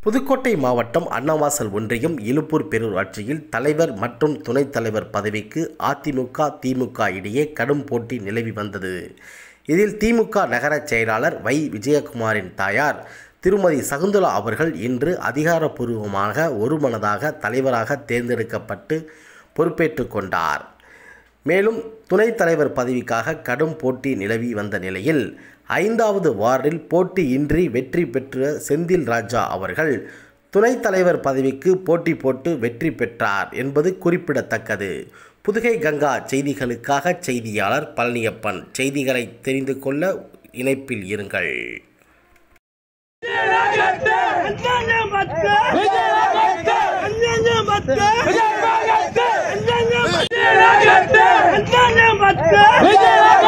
புதுக்கோட்டை மாவட்டம் அன்னவாசல் ஒன்றியம் இலுப்பூர் பேரூராட்சியில் தலைவர் மற்றும் துணைத் தலைவர் பதவிக்கு அதிமுக திமுக இடையே கடும் போட்டி நிலவி வந்தது இதில் திமுக நகரச் செயலாளர் வை விஜயகுமாரின் தாயார் திருமதி சகுந்தலா அவர்கள் இன்று அதிகாரப்பூர்வமாக ஒருமனதாக தலைவராக தேர்ந்தெடுக்கப்பட்டு பொறுப்பேற்றுக் கொண்டார் மேலும் துணைத் தலைவர் பதவிக்காக கடும் போட்டி நிலவி வந்த நிலையில் ஐந்தாவது வார்டில் போட்டியின்றி வெற்றி பெற்ற செந்தில் ராஜா அவர்கள் துணைத் தலைவர் பதவிக்கு போட்டி போட்டு வெற்றி பெற்றார் என்பது குறிப்பிடத்தக்கது புதுகை கங்கா செய்திகளுக்காக செய்தியாளர் பழனியப்பன் செய்திகளை தெரிந்து கொள்ள இணைப்பில் இருங்கள் விஜய்